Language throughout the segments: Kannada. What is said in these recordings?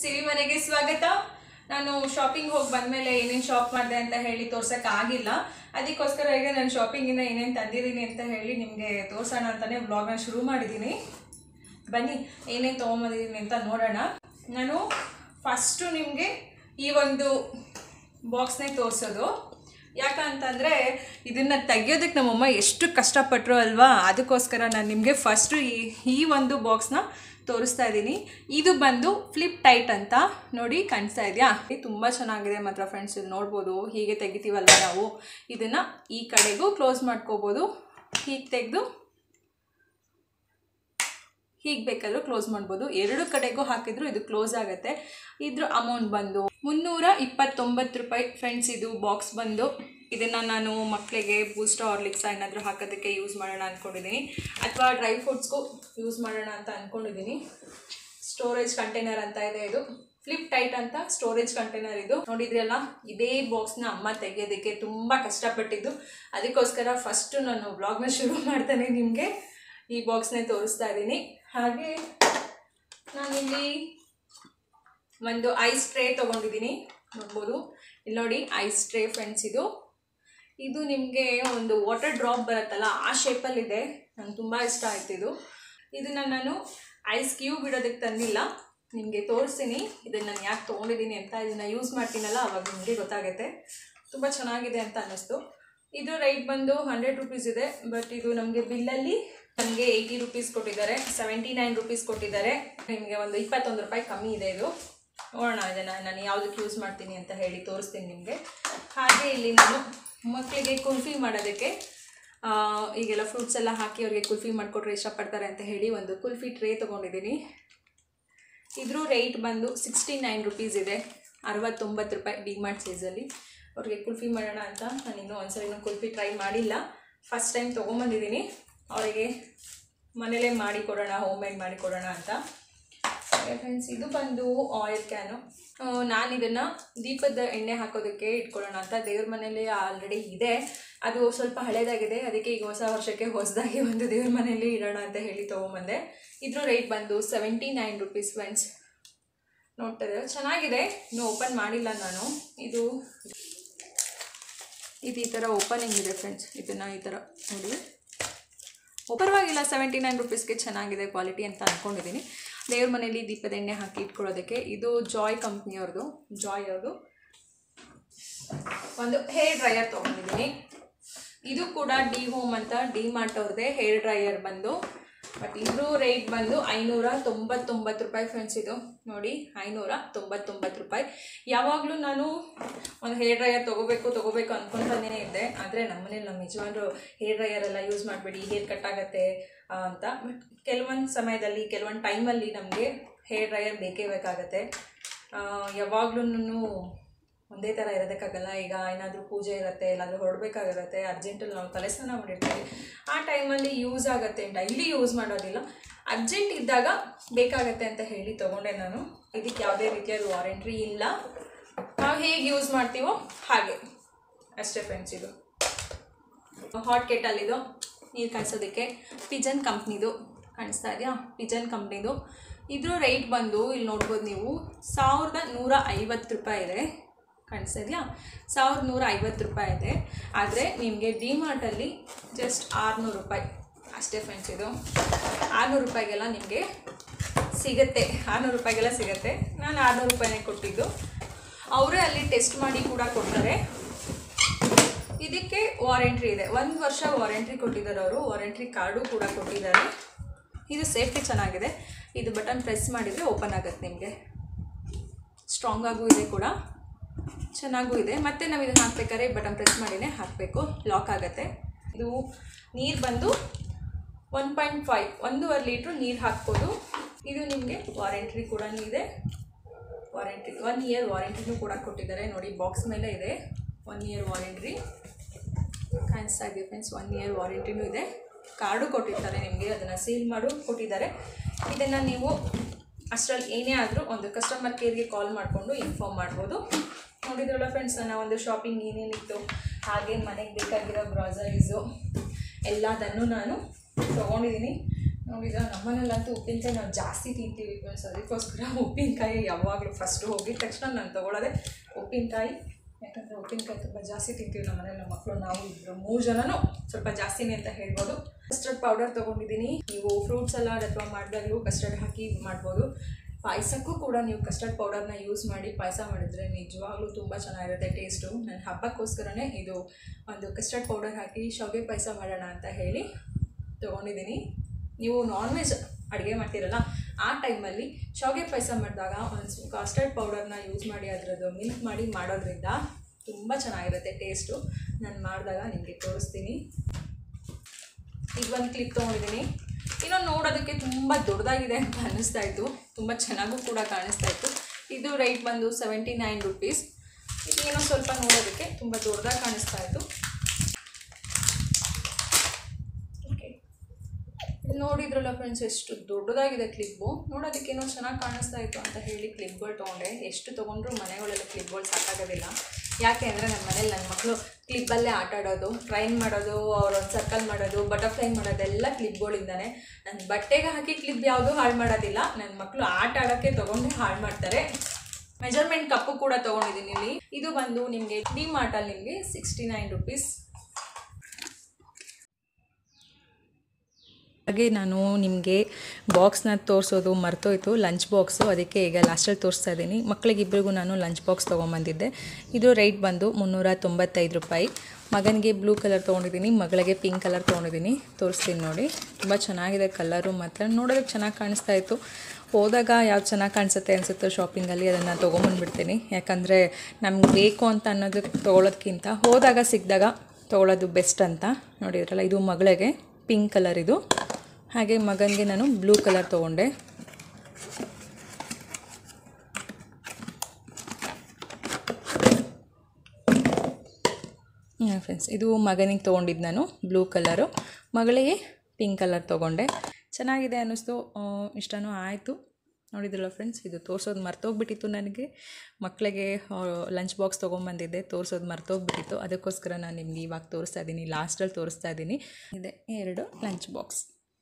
ಸಿರಿ ಮನೆಗೆ ಸ್ವಾಗತ ನಾನು ಶಾಪಿಂಗ್ ಹೋಗಿ ಬಂದ್ಮೇಲೆ ಏನೇನು ಶಾಪ್ ಮಾಡಿದೆ ಅಂತ ಹೇಳಿ ತೋರ್ಸಕ್ ಆಗಿಲ್ಲ ಅದಕ್ಕೋಸ್ಕರ ಈಗ ನಾನು ಶಾಪಿಂಗಿಂದ ಏನೇನು ತಂದಿದ್ದೀನಿ ಅಂತ ಹೇಳಿ ನಿಮಗೆ ತೋರ್ಸೋಣ ಅಂತಾನೆ ವ್ಲಾಗ್ನ ಶುರು ಮಾಡಿದ್ದೀನಿ ಬನ್ನಿ ಏನೇನು ತೊಗೊಂಬಂದಿದ್ದೀನಿ ಅಂತ ನೋಡೋಣ ನಾನು ಫಸ್ಟು ನಿಮಗೆ ಈ ಒಂದು ಬಾಕ್ಸ್ನೇ ತೋರಿಸೋದು ಯಾಕಂತಂದರೆ ಇದನ್ನು ತೆಗಿಯೋದಕ್ಕೆ ನಮ್ಮಮ್ಮ ಎಷ್ಟು ಕಷ್ಟಪಟ್ಟರು ಅಲ್ವಾ ಅದಕ್ಕೋಸ್ಕರ ನಾನು ನಿಮಗೆ ಫಸ್ಟು ಈ ಈ ಒಂದು ಬಾಕ್ಸ್ನ ತೋರಿಸ್ತಾ ಇದ್ದೀನಿ ಇದು ಬಂದು ಫ್ಲಿಪ್ ಟೈಟ್ ಅಂತ ನೋಡಿ ಕಾಣಿಸ್ತಾ ಇದೆಯಾ ಇದು ತುಂಬ ಚೆನ್ನಾಗಿದೆ ಮಾತ್ರ ಫ್ರೆಂಡ್ಸ್ ಇದು ನೋಡ್ಬೋದು ಹೀಗೆ ತೆಗಿತೀವಲ್ವ ನಾವು ಇದನ್ನು ಈ ಕಡೆಗೂ ಕ್ಲೋಸ್ ಮಾಡ್ಕೋಬೋದು ಹೀಗೆ ತೆಗೆದು ಹೀಗೆ ಬೇಕಾದರೂ ಕ್ಲೋಸ್ ಮಾಡ್ಬೋದು ಎರಡು ಕಡೆಗೂ ಹಾಕಿದ್ರು ಇದು ಕ್ಲೋಸ್ ಆಗುತ್ತೆ ಇದ್ರ ಅಮೌಂಟ್ ಬಂದು ಮುನ್ನೂರ ಇಪ್ಪತ್ತೊಂಬತ್ತು ರೂಪಾಯಿ ಫ್ರೆಂಡ್ಸ್ ಇದು ಬಾಕ್ಸ್ ಬಂದು ಇದನ್ನು ನಾನು ಮಕ್ಕಳಿಗೆ ಬೂಸ್ಟ್ ಹಾರ್ಲಿಕ್ಸ್ ಏನಾದರೂ ಹಾಕೋದಕ್ಕೆ ಯೂಸ್ ಮಾಡೋಣ ಅಂದ್ಕೊಂಡಿದ್ದೀನಿ ಅಥವಾ ಡ್ರೈ ಫ್ರೂಟ್ಸ್ಗೂ ಯೂಸ್ ಮಾಡೋಣ ಅಂತ ಅಂದ್ಕೊಂಡಿದ್ದೀನಿ ಸ್ಟೋರೇಜ್ ಕಂಟೈನರ್ ಅಂತ ಇದೆ ಇದು ಫ್ಲಿಪ್ ಟೈಟ್ ಅಂತ ಸ್ಟೋರೇಜ್ ಕಂಟೈನರ್ ಇದು ನೋಡಿದ್ರಲ್ಲ ಇದೇ ಬಾಕ್ಸ್ನ ಅಮ್ಮ ತೆಗೆಯೋದಕ್ಕೆ ತುಂಬ ಕಷ್ಟಪಟ್ಟಿದ್ದು ಅದಕ್ಕೋಸ್ಕರ ಫಸ್ಟು ನಾನು ಬ್ಲಾಗ್ನ ಶುರು ಮಾಡ್ತಾನೆ ನಿಮಗೆ ಈ ಬಾಕ್ಸ್ನೇ ತೋರಿಸ್ತಾ ಇದ್ದೀನಿ ಹಾಗೆ ನಾನಿಲ್ಲಿ ಒಂದು ಐಸ್ ಟ್ರೇ ತೊಗೊಂಡಿದ್ದೀನಿ ನೋಡ್ಬೋದು ಇಲ್ಲಿ ನೋಡಿ ಐಸ್ ಟ್ರೇ ಫ್ರೆಂಡ್ಸ್ ಇದು ಇದು ನಿಮಗೆ ಒಂದು ವಾಟರ್ ಡ್ರಾಪ್ ಬರುತ್ತಲ್ಲ ಆ ಶೇಪಲ್ಲಿದೆ ನಂಗೆ ತುಂಬ ಇಷ್ಟ ಆಯ್ತು ಇದು ಇದನ್ನು ನಾನು ಐಸ್ ಕ್ಯೂಬ್ ಇಡೋದಕ್ಕೆ ತಂದಿಲ್ಲ ನಿಮಗೆ ತೋರಿಸ್ತೀನಿ ಇದನ್ನು ನಾನು ಯಾಕೆ ತೊಗೊಂಡಿದ್ದೀನಿ ಅಂತ ಇದನ್ನು ಯೂಸ್ ಮಾಡ್ತೀನಲ್ಲ ಅವಾಗ ನಿಮಗೆ ಗೊತ್ತಾಗುತ್ತೆ ತುಂಬ ಚೆನ್ನಾಗಿದೆ ಅಂತ ಅನ್ನಿಸ್ತು ಇದು ರೈಟ್ ಬಂದು ಹಂಡ್ರೆಡ್ ರುಪೀಸ್ ಇದೆ ಬಟ್ ಇದು ನಮಗೆ ಬಿಲ್ಲಲ್ಲಿ ನಮಗೆ ಏಯ್ಟಿ ರುಪೀಸ್ ಕೊಟ್ಟಿದ್ದಾರೆ ಸೆವೆಂಟಿ ನೈನ್ ರುಪೀಸ್ ಕೊಟ್ಟಿದ್ದಾರೆ ನಿಮಗೆ ಒಂದು ಇಪ್ಪತ್ತೊಂದು ರೂಪಾಯಿ ಕಮ್ಮಿ ಇದೆ ಇದು ನೋಡೋಣ ಇದನ್ನು ನಾನು ಯಾವುದಕ್ಕೆ ಯೂಸ್ ಮಾಡ್ತೀನಿ ಅಂತ ಹೇಳಿ ತೋರಿಸ್ತೀನಿ ನಿಮಗೆ ಹಾಗೆ ಇಲ್ಲಿ ನಾನು ಮಕ್ಕಳಿಗೆ ಕುಲ್ಫಿ ಮಾಡೋದಕ್ಕೆ ಆ, ಈಗೆಲ್ಲ ಫ್ರೂಟ್ಸ್ ಎಲ್ಲ ಹಾಕಿ ಅವ್ರಿಗೆ ಕುಲ್ಫಿ ಮಾಡಿಕೊಟ್ರೆ ಇಷ್ಟಪಡ್ತಾರೆ ಅಂತ ಹೇಳಿ ಒಂದು ಕುಲ್ಫಿ ಟ್ರೇ ತೊಗೊಂಡಿದ್ದೀನಿ ಇದ್ರ ರೇಟ್ ಬಂದು ಸಿಕ್ಸ್ಟಿ ನೈನ್ ರುಪೀಸ್ ಇದೆ ಅರವತ್ತೊಂಬತ್ತು ರೂಪಾಯಿ ಡಿಮಾರ್ಟ್ ಸೈಜಲ್ಲಿ ಅವ್ರಿಗೆ ಕುಲ್ಫಿ ಮಾಡೋಣ ಅಂತ ನಾನು ಇನ್ನೂ ಒಂದ್ಸಲ ಕುಲ್ಫಿ ಟ್ರೈ ಮಾಡಿಲ್ಲ ಫಸ್ಟ್ ಟೈಮ್ ತೊಗೊಂಬಂದಿದ್ದೀನಿ ಅವರಿಗೆ ಮನೇಲೇ ಮಾಡಿ ಕೊಡೋಣ ಹೋಮ್ ಮೇಡ್ ಮಾಡಿ ಕೊಡೋಣ ಅಂತ ಫ್ರೆಂಡ್ಸ್ ಇದು ಬಂದು ಆಯಿಲ್ ಕ್ಯಾನು ನಾನು ಇದನ್ನು ದೀಪದ ಎಣ್ಣೆ ಹಾಕೋದಕ್ಕೆ ಇಟ್ಕೊಳ್ಳೋಣ ಅಂತ ದೇವ್ರ ಮನೇಲಿ ಆಲ್ರೆಡಿ ಇದೆ ಅದು ಸ್ವಲ್ಪ ಹಳೇದಾಗಿದೆ ಅದಕ್ಕೆ ಈಗ ಹೊಸ ವರ್ಷಕ್ಕೆ ಹೊಸದಾಗಿ ಒಂದು ದೇವ್ರ ಮನೇಲಿ ಇಡೋಣ ಅಂತ ಹೇಳಿ ತೊಗೊಂಬಂದೆ ಇದ್ರ ರೇಟ್ ಬಂದು ಸೆವೆಂಟಿ ನೈನ್ ರುಪೀಸ್ ಫ್ರೆಂಡ್ಸ್ ನೋಡ್ತಾ ಇದ್ದಾರೆ ಚೆನ್ನಾಗಿದೆ ಇನ್ನೂ ಓಪನ್ ಮಾಡಿಲ್ಲ ನಾನು ಇದು ಇದು ಈ ಥರ ಓಪನಿಂಗ್ ಇದೆ ಫ್ರೆಂಡ್ಸ್ ಇದನ್ನು ಈ ಥರ ನೋಡಿ ಪರವಾಗಿಲ್ಲ ಸೆವೆಂಟಿ ನೈನ್ ರುಪೀಸ್ಗೆ ಚೆನ್ನಾಗಿದೆ ಕ್ವಾಲಿಟಿ ಅಂತ ಅಂದ್ಕೊಂಡಿದ್ದೀನಿ ದೇವ್ರ ಮನೇಲಿ ದೀಪದ ಎಣ್ಣೆ ಹಾಕಿ ಇಟ್ಕೊಳ್ಳೋದಕ್ಕೆ ಇದು ಜಾಯ್ ಕಂಪ್ನಿಯವ್ರದ್ದು ಜಾಯ್ ಅವ್ರದ್ದು ಒಂದು ಹೇರ್ ಡ್ರೈಯರ್ ತೊಗೊಂಡಿದ್ದೀನಿ ಇದು ಕೂಡ ಡಿ ಹೋಮ್ ಅಂತ ಡಿ ಮಾರ್ಟ್ ಅವ್ರದ್ದೇ ಹೇರ್ ಡ್ರೈಯರ್ ಬಂದು ಬಟ್ ಇದ್ರ ರೇಟ್ ಬಂದು ಐನೂರ ತೊಂಬತ್ತೊಂಬತ್ತು ರೂಪಾಯಿ ಫ್ರೆಂಡ್ಸ್ ಇದು ನೋಡಿ ಐನೂರ ತೊಂಬತ್ತೊಂಬತ್ತು ರೂಪಾಯಿ ಯಾವಾಗಲೂ ನಾನು ಒಂದು ಹೇರ್ ಡ್ರೈಯರ್ ತೊಗೋಬೇಕು ತೊಗೋಬೇಕು ಅಂದ್ಕೊಂತಾನೇ ಇದ್ದೆ ಆದರೆ ನಮ್ಮನೇಲಿ ನಮ್ಮ ಯಜಮಾನ್ರು ಹೇರ್ ಡ್ರೈಯರ್ ಎಲ್ಲ ಯೂಸ್ ಮಾಡಬೇಡಿ ಹೇರ್ ಕಟ್ ಆಗುತ್ತೆ ಆ, ಅಂತ ಬಟ್ ಕೆಲವೊಂದು ಸಮಯದಲ್ಲಿ ಕೆಲವೊಂದು ಟೈಮಲ್ಲಿ ನಮಗೆ ಹೇರ್ ಡ್ರೈಯರ್ ಬೇಕೇ ಬೇಕಾಗತ್ತೆ ಯಾವಾಗ್ಲೂ ಒಂದೇ ಥರ ಇರೋದಕ್ಕಾಗಲ್ಲ ಈಗ ಏನಾದರೂ ಪೂಜೆ ಇರುತ್ತೆ ಎಲ್ಲಾದರೂ ಹೊರಡಬೇಕಾಗಿರುತ್ತೆ ಅರ್ಜೆಂಟಲ್ಲಿ ನಾವು ತಲೆ ಸ್ನಾನ ಮಾಡಿರ್ತೀವಿ ಆ ಟೈಮಲ್ಲಿ ಯೂಸ್ ಆಗುತ್ತೆ ಡೈಲಿ ಯೂಸ್ ಮಾಡೋದಿಲ್ಲ ಅರ್ಜೆಂಟ್ ಇದ್ದಾಗ ಬೇಕಾಗತ್ತೆ ಅಂತ ಹೇಳಿ ತೊಗೊಂಡೆ ನಾನು ಇದಕ್ಕೆ ಯಾವುದೇ ರೀತಿಯಾದ ವಾರಂಟ್ರಿ ಇಲ್ಲ ನಾವು ಹೇಗೆ ಯೂಸ್ ಮಾಡ್ತೀವೋ ಹಾಗೆ ಅಷ್ಟೇ ಫ್ರೆಂಡ್ಸ್ ಇದು ಹಾಟ್ ಕೆಟಲ್ಲಿದು ನೀರು ಕಾಯಿಸೋದಕ್ಕೆ ಪಿಜನ್ ಕಂಪ್ನಿದು ಕಾಣಿಸ್ತಾ ಇದೆಯಾ ಪಿಜನ್ ಕಂಪ್ನಿದು ಇದ್ರ ರೇಟ್ ಬಂದು ಇಲ್ಲಿ ನೋಡ್ಬೋದು ನೀವು ಸಾವಿರದ ನೂರ ಐವತ್ತು ರೂಪಾಯಿ ಇದೆ ಕಾಣಿಸ್ತಾ ಇದೆಯಾ ಸಾವಿರದ ನೂರ ಐವತ್ತು ರೂಪಾಯಿ ಇದೆ ಆದರೆ ನಿಮಗೆ ಡಿಮಾರ್ಟಲ್ಲಿ ಜಸ್ಟ್ ಆರುನೂರು ರೂಪಾಯಿ ಅಷ್ಟೇ ಫ್ರೆಂಡ್ಸ್ ಇದು ಆರುನೂರು ರೂಪಾಯಿಗೆಲ್ಲ ನಿಮಗೆ ಸಿಗುತ್ತೆ ಆರುನೂರು ರೂಪಾಯಿಗೆಲ್ಲ ಸಿಗುತ್ತೆ ನಾನು ಆರುನೂರು ರೂಪಾಯಿನೇ ಕೊಟ್ಟಿದ್ದು ಅವರೇ ಅಲ್ಲಿ ಟೆಸ್ಟ್ ಮಾಡಿ ಕೂಡ ಕೊಡ್ತಾರೆ ಇದಕ್ಕೆ ವಾರಂಟ್ರಿ ಇದೆ ಒಂದು ವರ್ಷ ವಾರಂಟ್ರಿ ಕೊಟ್ಟಿದ್ದಾರೆ ಅವರು ವಾರಂಟ್ರಿ ಕಾರ್ಡು ಕೂಡ ಕೊಟ್ಟಿದ್ದಾರೆ ಇದು ಸೇಫ್ಟಿ ಚೆನ್ನಾಗಿದೆ ಇದು ಬಟನ್ ಪ್ರೆಸ್ ಮಾಡಿದರೆ ಓಪನ್ ಆಗುತ್ತೆ ನಿಮಗೆ ಸ್ಟ್ರಾಂಗ್ ಆಗೂ ಇದೆ ಕೂಡ ಚೆನ್ನಾಗೂ ಇದೆ ಮತ್ತು ನಾವು ಇದನ್ನು ಹಾಕ್ಬೇಕಾದ್ರೆ ಬಟನ್ ಪ್ರೆಸ್ ಮಾಡಿನೇ ಹಾಕಬೇಕು ಲಾಕ್ ಆಗುತ್ತೆ ಇದು ನೀರು ಬಂದು ಒನ್ ಪಾಯಿಂಟ್ ಫೈವ್ ಒಂದೂವರೆ ಲೀಟ್ರ್ ನೀರು ಹಾಕ್ಬೋದು ಇದು ನಿಮಗೆ ವಾರಂಟ್ರಿ ಕೂಡ ಇದೆ ವಾರಂಟ್ರಿ ಒನ್ ಇಯರ್ ವಾರಂಟಿನೂ ಕೂಡ ಕೊಟ್ಟಿದ್ದಾರೆ ನೋಡಿ ಬಾಕ್ಸ್ ಮೇಲೆ ಇದೆ ಒನ್ ಇಯರ್ ವಾರಂಟ್ರಿ ಕಾಣಿಸ್ತಾ ಇದೆ ಫ್ರೆಂಡ್ಸ್ ಒನ್ ಇಯರ್ ವಾರಂಟಿನೂ ಇದೆ ಕಾರ್ಡು ಕೊಟ್ಟಿರ್ತಾರೆ ನಿಮಗೆ ಅದನ್ನು ಸೀಲ್ ಮಾಡು ಕೊಟ್ಟಿದ್ದಾರೆ ಇದನ್ನು ನೀವು ಅಷ್ಟರಲ್ಲಿ ಏನೇ ಆದರೂ ಒಂದು ಕಸ್ಟಮರ್ ಕೇರ್ಗೆ ಕಾಲ್ ಮಾಡಿಕೊಂಡು ಇನ್ಫಾರ್ಮ್ ಮಾಡ್ಬೋದು ನೋಡಿದ್ರಲ್ಲ ಫ್ರೆಂಡ್ಸ್ ನನ್ನ ಒಂದು ಶಾಪಿಂಗ್ ಏನೇನಿತ್ತು ಹಾಗೆ ಮನೆಗೆ ಬೇಕಾಗಿರೋ ಗ್ರಾಸರೀಸು ಎಲ್ಲದನ್ನು ನಾನು ತೊಗೊಂಡಿದ್ದೀನಿ ನೋಡಿದ ನಮ್ಮನೇಲಂತೂ ಉಪ್ಪಿನಕಾಯಿ ನಾವು ಜಾಸ್ತಿ ತಿಂತೀವಿ ಫ್ರೆಂಡ್ಸ್ ಅದಕ್ಕೋಸ್ಕರ ಉಪ್ಪಿನಕಾಯಿ ಯಾವಾಗಲೂ ಫಸ್ಟು ಹೋಗಿದ ತಕ್ಷಣ ನಾನು ತೊಗೊಳ್ಳೋದೆ ಉಪ್ಪಿನಕಾಯಿ ಯಾಕಂದರೆ ಉಪ್ಪಿನಕಾಯಿ ತುಂಬ ಜಾಸ್ತಿ ತಿಂತೀವಿ ನಮ್ಮ ಮನೇಲಿ ನಮ್ಮ ಮಕ್ಕಳು ನಾವು ಇಬ್ಬರು ಮೂರು ಜನನೂ ಸ್ವಲ್ಪ ಜಾಸ್ತಿನೇ ಅಂತ ಹೇಳ್ಬೋದು ಕಸ್ಟರ್ಡ್ ಪೌಡರ್ ತೊಗೊಂಡಿದ್ದೀನಿ ನೀವು ಫ್ರೂಟ್ ಸಲಾಡ್ ಅಥವಾ ಮಾಡಿದಾಗಲೂ ಕಸ್ಟರ್ಡ್ ಹಾಕಿ ಮಾಡ್ಬೋದು ಪಾಯಸಕ್ಕೂ ಕೂಡ ನೀವು ಕಸ್ಟರ್ಡ್ ಪೌಡರ್ನ ಯೂಸ್ ಮಾಡಿ ಪಾಯಸ ಮಾಡಿದ್ರೆ ನಿಜವಾಗ್ಲೂ ತುಂಬ ಚೆನ್ನಾಗಿರುತ್ತೆ ಟೇಸ್ಟು ನಾನು ಹಬ್ಬಕ್ಕೋಸ್ಕರನೇ ಇದು ಒಂದು ಕಸ್ಟರ್ಡ್ ಪೌಡರ್ ಹಾಕಿ ಶಾವಿಗೆ ಪಾಯಸ ಮಾಡೋಣ ಅಂತ ಹೇಳಿ ತೊಗೊಂಡಿದ್ದೀನಿ ನೀವು ನಾನ್ ವೆಜ್ ಅಡುಗೆ ಮಾಡ್ತೀರಲ್ಲ ಆ ಟೈಮಲ್ಲಿ ಶಾವಿಗೆ ಪಾಯಸ ಮಾಡಿದಾಗ ಒಂದು ಕಸ್ಟರ್ಡ್ ಪೌಡರ್ನ ಯೂಸ್ ಮಾಡಿ ಅದರದ್ದು ಮಿಲ್ಕ್ ಮಾಡಿ ಮಾಡೋದ್ರಿಂದ ತುಂಬ ಚೆನ್ನಾಗಿರುತ್ತೆ ಟೇಸ್ಟು ನಾನು ಮಾಡಿದಾಗ ನಿಮಗೆ ತೋರಿಸ್ತೀನಿ ಈಗ ಒಂದು ಕ್ಲಿಪ್ ತೊಗೊಂಡಿದ್ದೀನಿ ಇನ್ನೊಂದು ನೋಡೋದಕ್ಕೆ ತುಂಬ ದೊಡ್ಡದಾಗಿದೆ ಅಂತ ಅನ್ನಿಸ್ತಾ ಇತ್ತು ತುಂಬ ಚೆನ್ನಾಗೂ ಕೂಡ ಕಾಣಿಸ್ತಾ ಇತ್ತು ಇದು ರೈಟ್ ಬಂದು ಸೆವೆಂಟಿ ನೈನ್ ರುಪೀಸ್ ಇದೇನೋ ಸ್ವಲ್ಪ ನೋಡೋದಕ್ಕೆ ತುಂಬ ದೊಡ್ಡದಾಗಿ ಕಾಣಿಸ್ತಾ ಇತ್ತು ಓಕೆ ನೋಡಿದ್ರಲ್ಲ ಫ್ರೆಂಡ್ಸ್ ಎಷ್ಟು ದೊಡ್ಡದಾಗಿದೆ ಕ್ಲಿಪ್ಪು ನೋಡೋದಕ್ಕೇನೋ ಚೆನ್ನಾಗಿ ಕಾಣಿಸ್ತಾ ಇತ್ತು ಅಂತ ಹೇಳಿ ಕ್ಲಿಪ್ಗಳು ತೊಗೊಂಡೆ ಎಷ್ಟು ತೊಗೊಂಡ್ರು ಮನೆಗಳೆಲ್ಲ ಕ್ಲಿಪ್ಗಳು ಸಾಕಾಗೋದಿಲ್ಲ ಯಾಕೆ ಅಂದರೆ ನಮ್ಮ ಮನೇಲಿ ನನ್ನ ಮಕ್ಕಳು ಕ್ಲಿಪ್ಪಲ್ಲೇ ಆಟ ಆಡೋದು ಟ್ರೈನ್ ಮಾಡೋದು ಅವ್ರೊಂದು ಸರ್ಕಲ್ ಮಾಡೋದು ಬಟರ್ಫ್ಲೈ ಮಾಡೋದೆಲ್ಲ ಕ್ಲಿಪ್ಗಳಿಂದಾನೆ ನನ್ನ ಬಟ್ಟೆಗೆ ಹಾಕಿ ಕ್ಲಿಪ್ ಯಾವುದೂ ಹಾಳು ಮಾಡೋದಿಲ್ಲ ನನ್ನ ಮಕ್ಕಳು ಆಟ ಆಡೋಕ್ಕೆ ತೊಗೊಂಡು ಹಾಳು ಮಾಡ್ತಾರೆ ಮೆಜರ್ಮೆಂಟ್ ಕಪ್ಪು ಕೂಡ ತೊಗೊಂಡಿದ್ದೀನಿ ಇಲ್ಲಿ ಇದು ಬಂದು ನಿಮಗೆ ಡಿ ಮಾರ್ಟಲ್ಲಿ ನಿಮಗೆ ಸಿಕ್ಸ್ಟಿ ನೈನ್ ರುಪೀಸ್ ಹಾಗೆ ನಾನು ನಿಮಗೆ ಬಾಕ್ಸ್ನ ತೋರಿಸೋದು ಮರ್ತೋಯ್ತು ಲಂಚ್ ಬಾಕ್ಸು ಅದಕ್ಕೆ ಈಗ ಲಾಸ್ಟಲ್ಲಿ ತೋರಿಸ್ತಾ ಇದ್ದೀನಿ ಮಕ್ಕಳಿಗಿಬ್ಬರಿಗೂ ನಾನು ಲಂಚ್ ಬಾಕ್ಸ್ ತೊಗೊಂಬಂದಿದ್ದೆ ಇದು ರೇಟ್ ಬಂದು ಮುನ್ನೂರ ತೊಂಬತ್ತೈದು ರೂಪಾಯಿ ಮಗನಿಗೆ ಬ್ಲೂ ಕಲರ್ ತೊಗೊಂಡಿದ್ದೀನಿ ಮಗಳಿಗೆ ಪಿಂಕ್ ಕಲರ್ ತೊಗೊಂಡಿದ್ದೀನಿ ತೋರಿಸ್ತೀನಿ ನೋಡಿ ತುಂಬ ಚೆನ್ನಾಗಿದೆ ಕಲರು ಮಾತ್ರ ನೋಡೋದಕ್ಕೆ ಚೆನ್ನಾಗಿ ಕಾಣಿಸ್ತಾ ಇತ್ತು ಹೋದಾಗ ಯಾವ್ದು ಚೆನ್ನಾಗಿ ಕಾಣಿಸುತ್ತೆ ಅನಿಸುತ್ತೋ ಶಾಪಿಂಗಲ್ಲಿ ಅದನ್ನು ತೊಗೊಂಬಂದ್ಬಿಡ್ತೀನಿ ಯಾಕಂದರೆ ನಮ್ಗೆ ಬೇಕು ಅಂತ ಅನ್ನೋದಕ್ಕೆ ತೊಗೊಳೋದ್ಕಿಂತ ಹೋದಾಗ ಸಿಕ್ಕಿದಾಗ ತೊಗೊಳೋದು ಬೆಸ್ಟ್ ಅಂತ ನೋಡಿದ್ರಲ್ಲ ಇದು ಮಗಳಿಗೆ ಪಿಂಕ್ ಕಲರ್ ಇದು ಹಾಗೆ ಮಗನಿಗೆ ನಾನು ಬ್ಲೂ ಕಲರ್ ತೊಗೊಂಡೆ ಫ್ರೆಂಡ್ಸ್ ಇದು ಮಗನಿಗೆ ತೊಗೊಂಡಿದ್ದು ನಾನು ಬ್ಲೂ ಕಲರು ಮಗಳಿಗೆ ಪಿಂಕ್ ಕಲರ್ ತೊಗೊಂಡೆ ಚೆನ್ನಾಗಿದೆ ಅನ್ನಿಸ್ತು ಆ, ಇಷ್ಟನೂ ಆಯಿತು ನೋಡಿದ್ರಲ್ಲ ಫ್ರೆಂಡ್ಸ್ ಇದು ತೋರಿಸೋದು ಮರ್ತೋಗ್ಬಿಟ್ಟಿತ್ತು ನನಗೆ ಮಕ್ಕಳಿಗೆ ಲಂಚ್ ಬಾಕ್ಸ್ ತೊಗೊಂಬಂದಿದ್ದೆ ತೋರಿಸೋದು ಮರ್ತೋಗ್ಬಿಟ್ಟಿತ್ತು ಅದಕ್ಕೋಸ್ಕರ ನಾನು ನಿಮ್ಗೆ ಇವಾಗ ತೋರಿಸ್ತಾ ಇದ್ದೀನಿ ಲಾಸ್ಟಲ್ಲಿ ತೋರಿಸ್ತಾ ಇದ್ದೀನಿ ಇದೆ ಎರಡು ಲಂಚ್ ಬಾಕ್ಸ್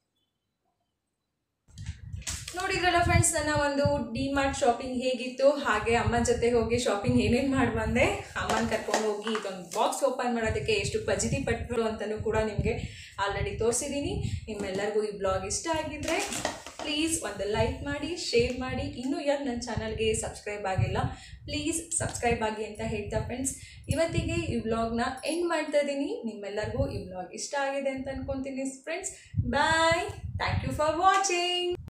ನೋಡಿದ್ರಲ್ಲ ಫ್ರೆಂಡ್ಸ್ ನನ್ನ ಒಂದು ಡಿ ಮಾರ್ಟ್ ಶಾಪಿಂಗ್ ಹೇಗಿತ್ತು ಹಾಗೆ ಅಮ್ಮನ ಜೊತೆ ಹೋಗಿ ಶಾಪಿಂಗ್ ಏನೇನು ಮಾಡಿ ಬಂದೆ ಅಮ್ಮನ ಕರ್ಕೊಂಡು ಹೋಗಿ ಇದೊಂದು ಬಾಕ್ಸ್ ಓಪನ್ ಮಾಡೋದಕ್ಕೆ ಎಷ್ಟು ಪಜಿತಿ ಪಟ್ಟರು ಅಂತಲೂ ಕೂಡ ನಿಮಗೆ ಆಲ್ರೆಡಿ ತೋರಿಸಿದ್ದೀನಿ ನಿಮ್ಮೆಲ್ಲರಿಗೂ ಈ ಬ್ಲಾಗ್ ಇಷ್ಟ ಆಗಿದ್ರೆ ಪ್ಲೀಸ್ ಒಂದು ಲೈಕ್ ಮಾಡಿ ಶೇರ್ ಮಾಡಿ ಇನ್ನೂ ಯಾರು ನನ್ನ ಚಾನಲ್ಗೆ ಸಬ್ಸ್ಕ್ರೈಬ್ ಆಗಿಲ್ಲ ಪ್ಲೀಸ್ ಸಬ್ಸ್ಕ್ರೈಬ್ ಆಗಿ ಅಂತ ಹೇಳ್ತಾ ಫ್ರೆಂಡ್ಸ್ ಇವತ್ತಿಗೆ ಈ ವ್ಲಾಗ್ನ ಎಂಡ್ ಮಾಡ್ತಾ ಇದ್ದೀನಿ ನಿಮ್ಮೆಲ್ಲರಿಗೂ ಈ ವ್ಲಾಗ್ ಇಷ್ಟ ಆಗಿದೆ ಅಂತ ಅನ್ಕೊತೀನಿ friends bye thank you for watching